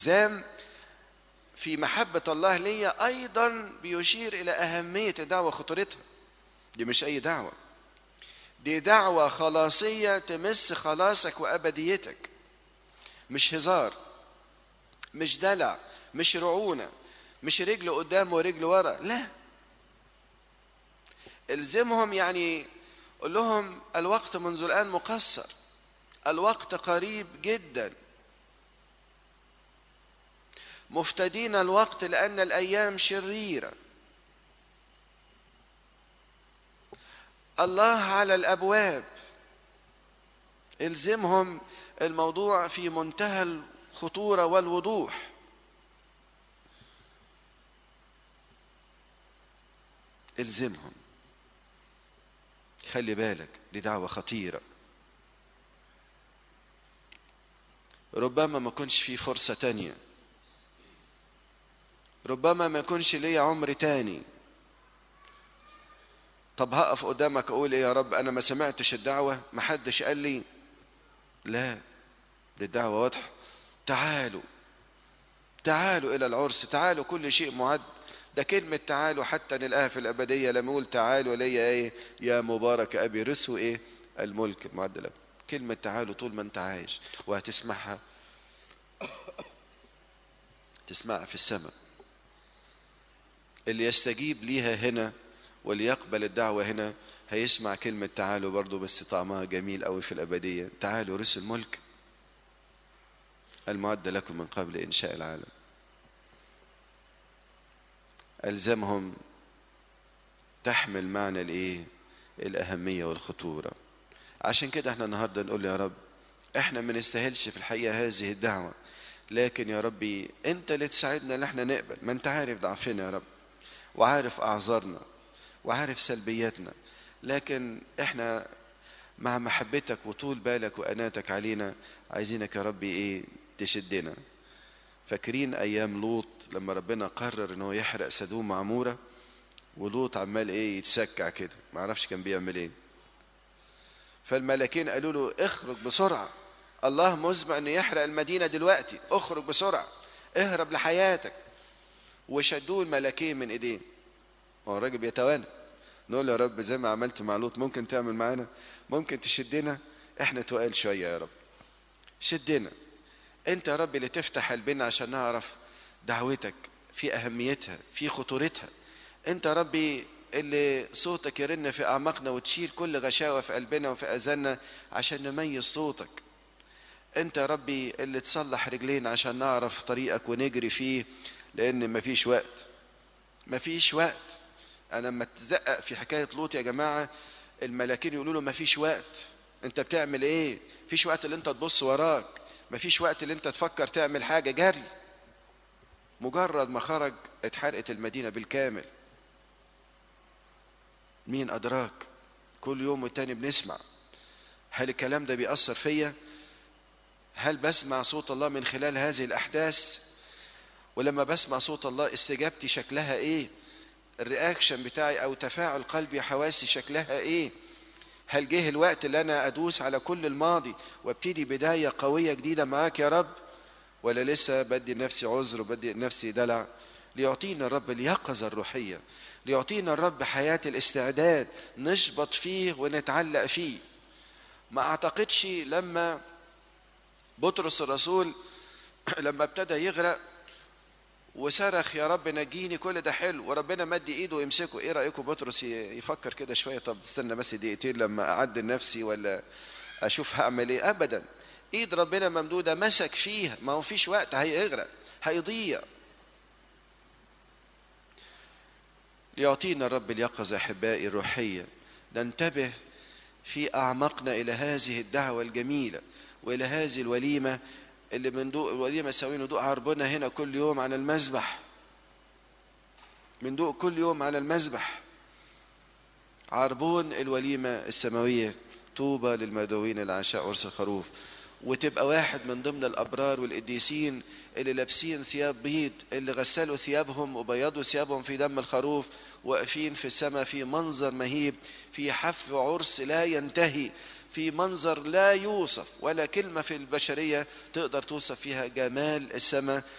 زام في محبة الله ليا أيضا بيشير إلى أهمية الدعوة وخطورتها دي مش أي دعوة دي دعوة خلاصية تمس خلاصك وأبديتك مش هزار مش دلع مش رعونة مش رجل قدام ورجل ورا لا الزمهم يعني قول لهم الوقت منذ الآن مقصر الوقت قريب جدا مفتدين الوقت لأن الأيام شريرة الله على الأبواب الزمهم الموضوع في منتهى الخطورة والوضوح الزمهم خلي بالك دي دعوة خطيرة ربما ما كنش في فرصة تانية ربما ما يكونش ليا عمر تاني طب هقف قدامك اقول ايه يا رب انا ما سمعتش الدعوة ما حدش قال لي لا دي الدعوة واضحة تعالوا تعالوا الى العرس تعالوا كل شيء معد ده كلمة تعالوا حتى نلاقيها في الأبدية لما يقول تعالوا ليا إيه يا مبارك أبي رسوا إيه الملك المعد له كلمة تعالوا طول ما أنت عايش وهتسمعها تسمعها في السماء اللي يستجيب ليها هنا واللي يقبل الدعوة هنا هيسمع كلمة تعالوا برضو بس طعمها جميل قوي في الأبدية تعالوا رس الملك المعد لكم من قبل إنشاء العالم ألزمهم تحمل معنى الإيه الأهمية والخطورة عشان كده احنا النهاردة نقول يا رب احنا ما نستاهلش في الحقيقة هذه الدعوة لكن يا ربي انت اللي تساعدنا ان احنا نقبل ما انت عارف ضعفنا يا رب وعارف اعذارنا وعارف سلبياتنا لكن احنا مع محبتك وطول بالك واناتك علينا عايزينك يا ربي ايه تشدنا فاكرين ايام لوط لما ربنا قرر ان هو يحرق سدوم عموره ولوط عمال ايه يتسكع كده ما اعرفش كان بيعمل ايه فالملاكين قالوا له اخرج بسرعه الله مزمع انه يحرق المدينه دلوقتي اخرج بسرعه اهرب لحياتك وشدوه الملاكين من ايديه هو الراجل بيتوانى نقول يا رب زي ما عملت مع لوط ممكن تعمل معانا ممكن تشدنا احنا تقال شويه يا رب شدنا انت يا رب اللي تفتح قلبنا عشان نعرف دعوتك في اهميتها في خطورتها انت يا ربي اللي صوتك يرن في اعماقنا وتشيل كل غشاوه في قلبنا وفي اذاننا عشان نميز صوتك انت يا ربي اللي تصلح رجلينا عشان نعرف طريقك ونجري فيه لان مفيش وقت مفيش وقت انا لما تزقق في حكايه لوط يا جماعه الملاكين يقولوا له مفيش وقت انت بتعمل ايه مفيش وقت اللي انت تبص وراك مفيش وقت اللي انت تفكر تعمل حاجه جري مجرد ما خرج اتحرقت المدينه بالكامل مين ادراك كل يوم والتاني بنسمع هل الكلام ده بيأثر فيا هل بسمع صوت الله من خلال هذه الأحداث ولما بسمع صوت الله استجابتي شكلها ايه الرياكشن بتاعي او تفاعل قلبي حواسي شكلها ايه هل جه الوقت اللي انا ادوس على كل الماضي وابتدي بدايه قويه جديده معاك يا رب ولا لسه بدي نفسي عذر وبدي نفسي دلع ليعطينا الرب اليقظه الروحيه ليعطينا الرب حياه الاستعداد نشبط فيه ونتعلق فيه ما اعتقدش لما بطرس الرسول لما ابتدى يغرق وصرخ يا رب نجيني كل ده حلو وربنا مد ايده ويمسكه ايه رايكم بطرس يفكر كده شويه طب استنى بس دقيقتين لما اعدل نفسي ولا اشوف هعمل ايه ابدا ايد ربنا ممدوده مسك فيها ما هو فيش وقت هيغرق هيضيع ليعطينا الرب اليقظه احبائي الروحيه ننتبه في اعماقنا الى هذه الدعوه الجميله والى هذه الوليمه اللي بندوق الوليمه سوينا ندوق عربنا هنا كل يوم على المذبح بندوق كل يوم على المذبح عربون الوليمه السماويه طوبى للمدعوين العشاء عرس الخروف وتبقى واحد من ضمن الابرار والقديسين اللي لابسين ثياب بيض اللي غسلوا ثيابهم وبيضوا ثيابهم في دم الخروف واقفين في السماء في منظر مهيب في حفل عرس لا ينتهي في منظر لا يوصف ولا كلمة في البشرية تقدر توصف فيها جمال السماء